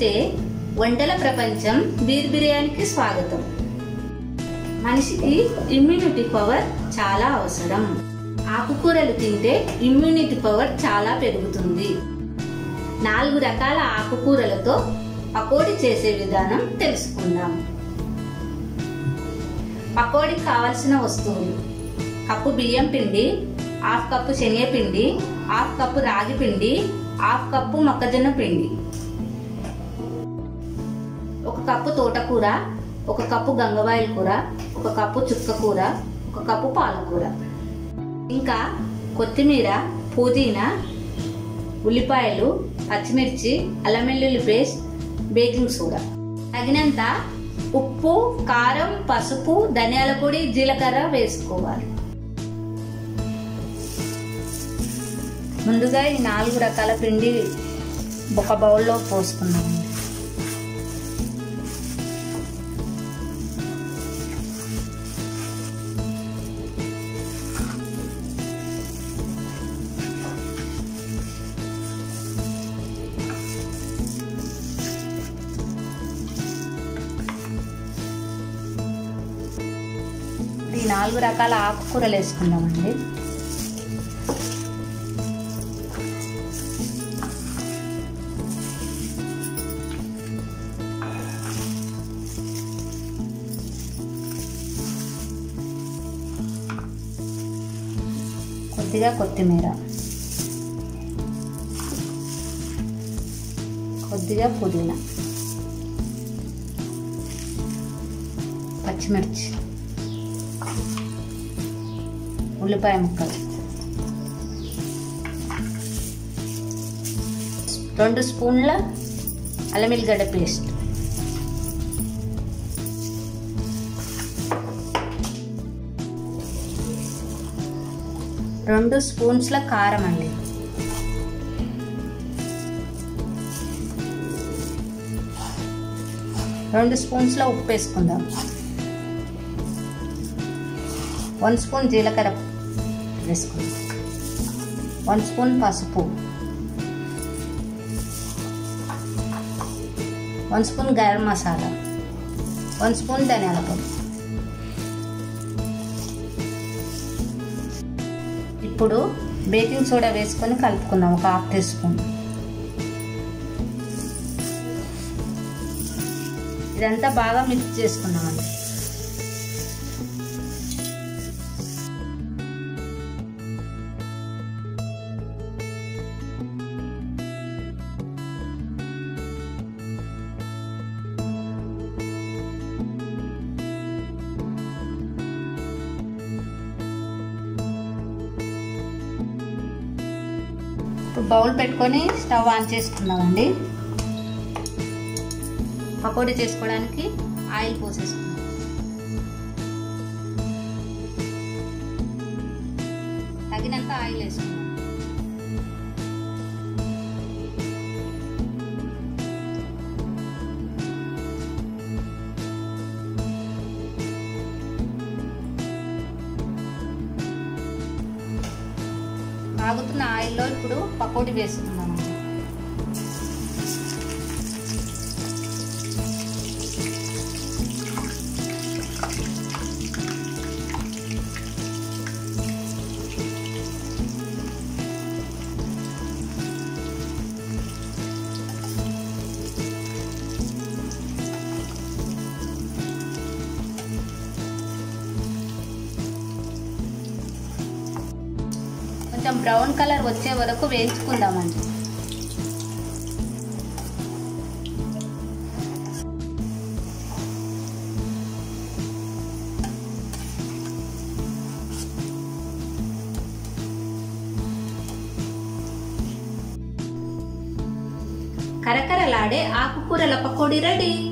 నమస్తే వంటల ప్రపంచం బీర్ బిర్యానీకి స్వాగతం మనిషికి ఇమ్యూనిటీ పవర్ చాలా అవసరం ఆకుకూరలు తింటే ఇమ్యూనిటీ పవర్ చాలా పెరుగుతుంది నాలుగు రకాల ఆకుకూరలతో పకోడీ చేసే విధానం తెలుసుకుందాం పకోడీకి కావలసిన వస్తువులు కప్పు బియ్యం పిండి హాఫ్ కప్పు శనగపిండి హాఫ్ కప్పు రాగి పిండి హాఫ్ కప్పు మొక్కజొన్న పిండి ఒక కప్పు తోటకూర ఒక కప్పు గంగవాయిల కూర ఒక కప్పు చుక్క కూర ఒక కప్పు పాలకూర ఇంకా కొత్తిమీర పుదీనా ఉల్లిపాయలు పచ్చిమిర్చి అల్లం వెల్లుల్లి పేస్ట్ బేకింగ్ సోడా తగినంత ఉప్పు కారం పసుపు ధనియాల పొడి జీలకర్ర వేసుకోవాలి ముందుగా ఈ నాలుగు రకాల పిండి ఒక బౌల్లో పోసుకున్నాము ఈ నాలుగు రకాల ఆకుకూరలు వేసుకుందామండి కొద్దిగా కొత్తిమీర కొద్దిగా పుదీనా పచ్చిమిర్చి ఉల్లిపాయ ముక్కలు రెండు స్పూన్ల అల్లమిల్లిగడ్డ పేస్ట్ రెండు స్పూన్స్ల కారం అండి రెండు స్పూన్స్ల ఉప్పు వేసుకుందాం వన్ స్పూన్ జీలకర్ర వేసుకుందాం వన్ స్పూన్ పసుపు one spoon garam masala one spoon ధనియాల పొడి ఇప్పుడు బేకింగ్ సోడా వేసుకొని కలుపుకుందాం ఒక హాఫ్ టీ స్పూన్ ఇదంతా బాగా మిక్స్ చేసుకుందామండి ఇప్పుడు బౌల్ పెట్టుకొని స్టవ్ ఆన్ చేసుకుందామండి పకోడీ చేసుకోవడానికి ఆయిల్ పోసేసుకుందాం తగినంత ఆయిల్ వేసుకుందాం కాగుతున్న ఆయిల్లో ఇప్పుడు పకోడీ వేసుకుందాం కొంచెం బ్రౌన్ కలర్ వచ్చే వరకు వేయించుకుందామండి కరకరలాడే ఆకుకూరల పకోడీ రెడీ